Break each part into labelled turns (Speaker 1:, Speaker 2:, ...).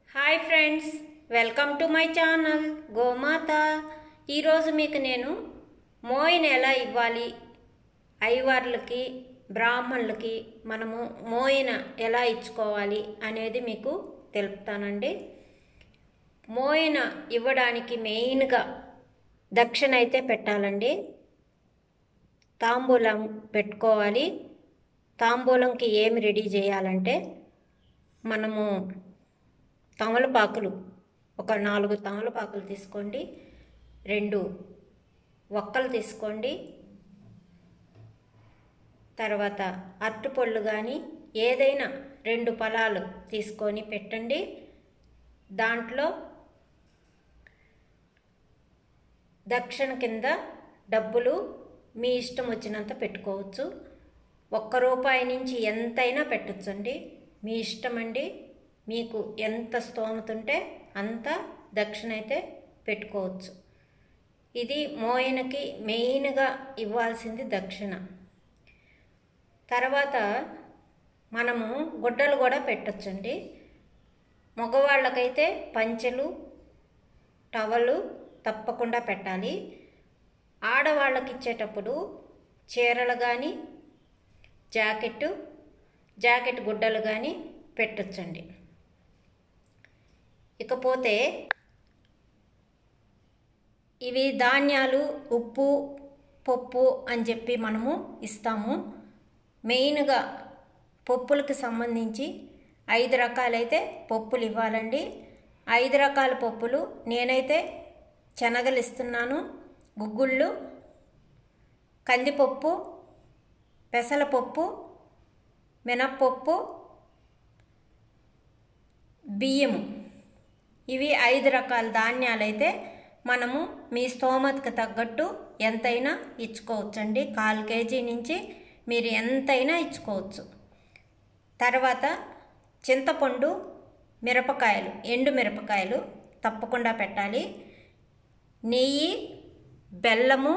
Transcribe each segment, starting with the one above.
Speaker 1: hi friends welcome to my channel గోమాత ఈరోజు మీకు నేను మోయిన్ ఎలా ఇవ్వాలి అయ్యవార్లకి బ్రాహ్మణులకి మనము మోయిన ఎలా ఇచ్చుకోవాలి అనేది మీకు తెలుపుతానండి మోయిన ఇవ్వడానికి మెయిన్గా దక్షిణ అయితే పెట్టాలండి తాంబూలం పెట్టుకోవాలి తాంబూలంకి ఏమి రెడీ చేయాలంటే మనము తమలపాకులు ఒక నాలుగు తమలపాకులు తీసుకోండి రెండు ఒక్కలు తీసుకోండి తర్వాత అరటిపళ్ళు కానీ ఏదైనా రెండు ఫలాలు తీసుకొని పెట్టండి దాంట్లో దక్షిణ కింద డబ్బులు మీ ఇష్టం వచ్చినంత పెట్టుకోవచ్చు ఒక్క రూపాయి నుంచి ఎంతైనా పెట్టచ్చండి మీ ఇష్టం అండి మీకు ఎంత స్తోమత ఉంటే అంత దక్షిణ అయితే పెట్టుకోవచ్చు ఇది మోయనకి మెయిన్గా ఇవ్వాల్సింది దక్షిణ తర్వాత మనము గుడ్డలు కూడా పెట్టచ్చండి మగవాళ్ళకైతే పంచెలు టవలు తప్పకుండా పెట్టాలి ఆడవాళ్ళకి ఇచ్చేటప్పుడు చీరలు కానీ జాకెట్ జాకెట్ గుడ్డలు కానీ పెట్టొచ్చండి ఇకపోతే ఇవి ధాన్యాలు ఉప్పు పప్పు అని చెప్పి మనము ఇస్తాము మెయిన్గా పప్పులకు సంబంధించి ఐదు రకాలైతే పప్పులు ఇవ్వాలండి ఐదు రకాల పప్పులు నేనైతే శనగలు ఇస్తున్నాను గుగ్గుళ్ళు కందిపప్పు పెసలపప్పు మినప్పప్పు బియ్యము ఇవి ఐదు రకాల ధాన్యాలైతే మనము మీ స్తోమతకు తగ్గట్టు ఎంతైనా ఇచ్చుకోవచ్చండి కాల్ కేజీ నుంచి మీరు ఎంతైనా ఇచ్చుకోవచ్చు తర్వాత చింతపండు మిరపకాయలు ఎండు మిరపకాయలు తప్పకుండా పెట్టాలి నెయ్యి బెల్లము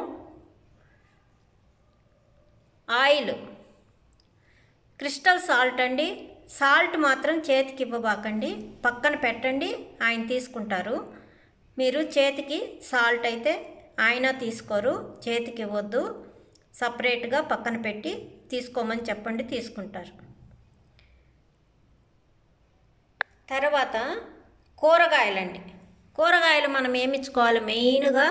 Speaker 1: ఆయిల్ క్రిస్టల్ సాల్ట్ అండి సాల్ట్ మాత్రం చేతికి ఇవ్వబాకండి పక్కన పెట్టండి ఆయన తీసుకుంటారు మీరు చేతికి సాల్ట్ అయితే ఆయన తీసుకోరు చేతికి ఇవ్వద్దు సపరేట్గా పక్కన పెట్టి తీసుకోమని చెప్పండి తీసుకుంటారు తర్వాత కూరగాయలండి కూరగాయలు మనం ఏమిచ్చుకోవాలి మెయిన్గా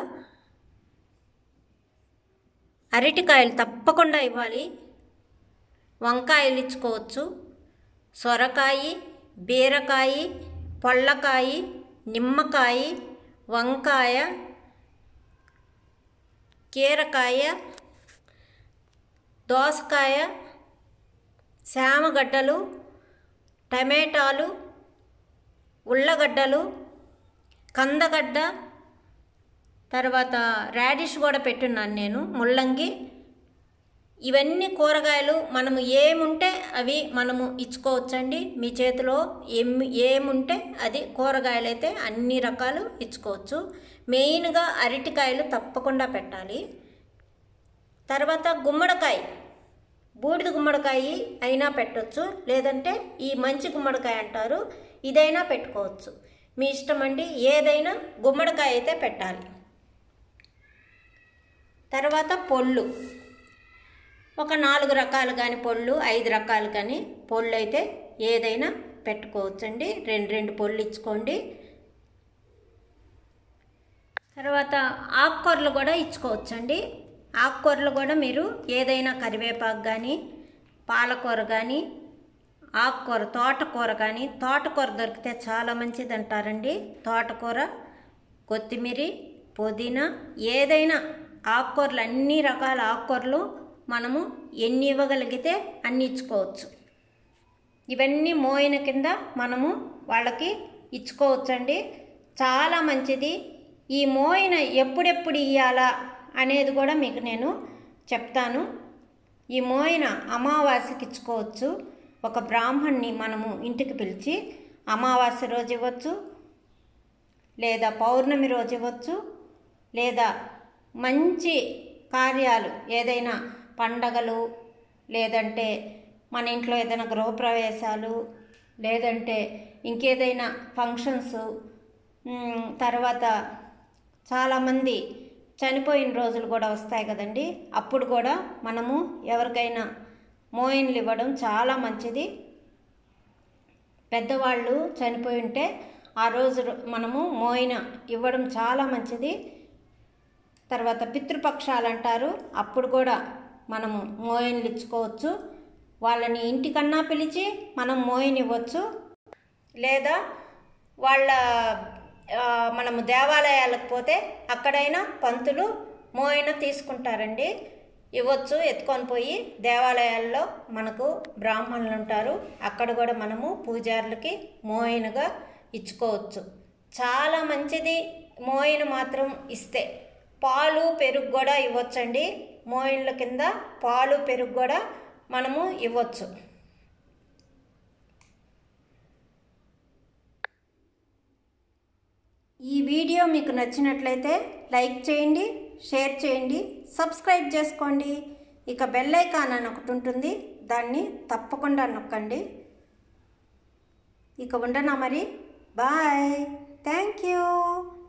Speaker 1: అరటికాయలు తప్పకుండా ఇవ్వాలి వంకాయలు ఇచ్చుకోవచ్చు సొరకాయ బీరకాయ పొల్లకాయ నిమ్మకాయ వంకాయ కీరకాయ దోసకాయ శామగడ్డలు టమాటాలు ఉల్లగడ్డలు కందగడ్డ తర్వాత రాడిష్ కూడా పెట్టున్నాను నేను ముల్లంగి ఇవన్నీ కూరగాయలు మనము ఏముంటే అవి మనము ఇచ్చుకోవచ్చండి మీ చేతిలో ఏమి ఏముంటే అది కూరగాయలు అయితే అన్ని రకాలు ఇచ్చుకోవచ్చు మెయిన్గా అరటికాయలు తప్పకుండా పెట్టాలి తర్వాత గుమ్మడికాయ బూడిద గుమ్మడికాయ అయినా పెట్టవచ్చు లేదంటే ఈ మంచి గుమ్మడికాయ అంటారు ఇదైనా పెట్టుకోవచ్చు మీ ఇష్టం అండి ఏదైనా గుమ్మడికాయ అయితే పెట్టాలి తర్వాత పొళ్ళు ఒక నాలుగు రకాలు కానీ పొళ్ళు ఐదు రకాలు కానీ పొళ్ళు అయితే ఏదైనా పెట్టుకోవచ్చండి రెండు రెండు పొళ్ళు ఇచ్చుకోండి తర్వాత ఆకుకూరలు కూడా ఇచ్చుకోవచ్చండి ఆకుకూరలు కూడా మీరు ఏదైనా కరివేపాకు కానీ పాలకూర కానీ ఆకుకూర తోటకూర కానీ తోటకూర దొరికితే చాలా మంచిది అంటారండి తోటకూర కొత్తిమీర పుదీనా ఏదైనా ఆకుకూరలు అన్ని రకాల ఆకుకూరలు మనము ఎన్ని ఇవ్వగలిగితే అన్ని ఇచ్చుకోవచ్చు ఇవన్నీ మోయిన కింద మనము వాళ్ళకి ఇచ్చుకోవచ్చండి చాలా మంచిది ఈ మోయిన ఎప్పుడెప్పుడు ఇవ్వాలా అనేది కూడా మీకు నేను చెప్తాను ఈ మోయిన అమావాస్యకి ఇచ్చుకోవచ్చు ఒక బ్రాహ్మణ్ణి మనము ఇంటికి పిలిచి అమావాస్య రోజు ఇవ్వచ్చు లేదా పౌర్ణమి రోజు ఇవ్వచ్చు లేదా మంచి కార్యాలు ఏదైనా పండగలు లేదంటే మన ఇంట్లో ఏదైనా గృహప్రవేశాలు లేదంటే ఇంకేదైనా ఫంక్షన్స్ మ్, తర్వాత చాలామంది చనిపోయిన రోజులు కూడా వస్తాయి కదండి అప్పుడు కూడా మనము ఎవరికైనా మోయిన్లు ఇవ్వడం చాలా మంచిది పెద్దవాళ్ళు చనిపోయి ఉంటే ఆ రోజు మనము మోయిన ఇవ్వడం చాలా మంచిది తర్వాత పితృపక్షాలు అంటారు అప్పుడు కూడా మనము మోయిన్లు ఇచ్చుకోవచ్చు వాళ్ళని ఇంటికన్నా పిలిచి మనం మోయిన్ ఇవ్వచ్చు లేదా వాళ్ళ ఆ, మనము దేవాలయాలకు పోతే అక్కడైనా పంతులు మోయిన తీసుకుంటారండి ఇవ్వచ్చు ఎత్తుకొని పోయి దేవాలయాల్లో మనకు బ్రాహ్మణులు ఉంటారు అక్కడ కూడా మనము పూజారులకి మోయినగా ఇచ్చుకోవచ్చు చాలా మంచిది మోయిన మాత్రం ఇస్తే పాలు పెరుగు కూడా ఇవ్వచ్చండి మోయిన్ల కింద పాలు పెరుగు కూడా మనము ఇవ్వచ్చు ఈ వీడియో మీకు నచ్చినట్లయితే లైక్ చేయండి షేర్ చేయండి సబ్స్క్రైబ్ చేసుకోండి ఇక బెల్ ఐకాన్ అని ఒకటి ఉంటుంది దాన్ని తప్పకుండా నొక్కండి ఇక ఉండనా మరి బాయ్ థ్యాంక్ యూ